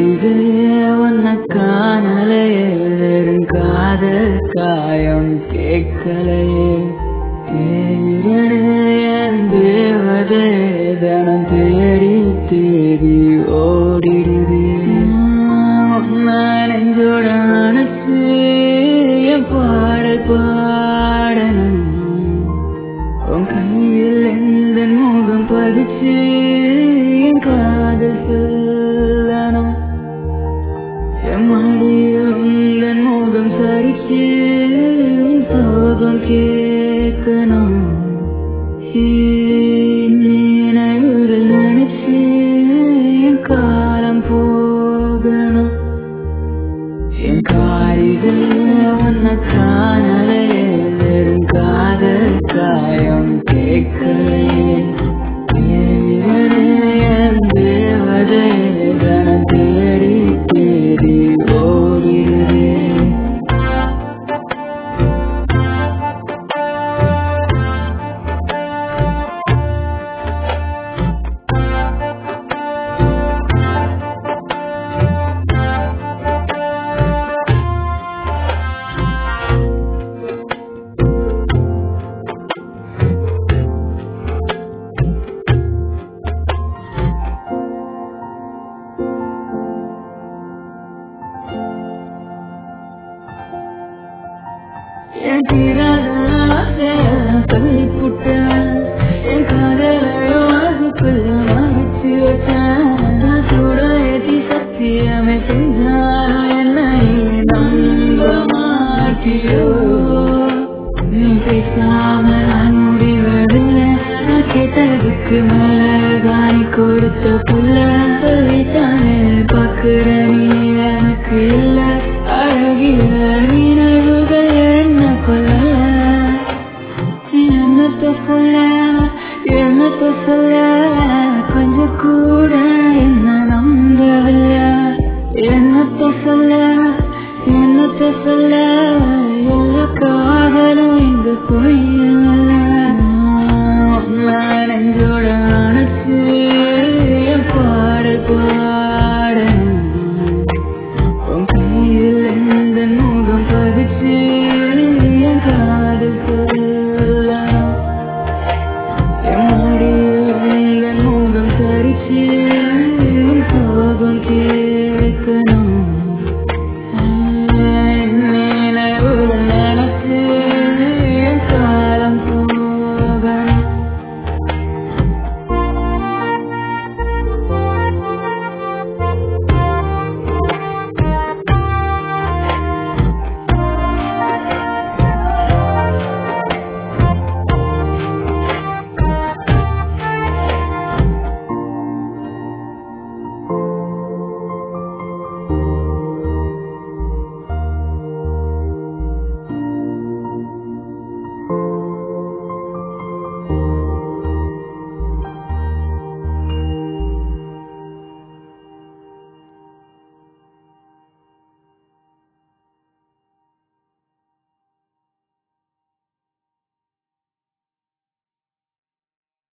காரிகையே உன்னை காணலையே வெறும் காதல் காயம் கேட்கலையே தேயிலே என் தேவதே தனம் தேடி தேடி ஓடிடுதே நான் நெஞ்சோட அணைச்சு என் பாடல் பாடணும் உன் கையில் எந்த முகம் பதிச்சு என் காதல் சொல்லணும் என் மடியில் உந்தன் முகம் சரிச்சு என் சோகம் கேட்கணும் நினைவுகள் நினைச்சு என் காலம் போகணும் என் காரிகள் உன்னை காணலையே வெறும் காதல் காயம் கேட்கலையே என் தேவதை தனம் தேடி தேடி ஓடிடுதே என் தீராத தள்ளி புட்டேன் என் காதலையோ அதுக்குள்ள மறைச்சு வச்சேன் நான் கூட ஏத்தி சத்தியமே செஞ்சாலும் என்னை நம்ப மாட்டியோ நீ பேசாம நான் முடிவதில்லை நான் கேட்டதுக்கு மேல தானி கொடுத்த புள்ள சொல்லித்தானே பாக்குற நீ எனக்கு இல்ல அழகிய நினைவுகள் என்ன கொல்ல என்னத்த சொல்ல என்னத்த சொல்ல கொஞ்சம் கூட என்ன நம்பவில்லை என்னத்த சொல்ல என்னத்த சொல்ல எல்லா காதலும் இங்க பொய்யா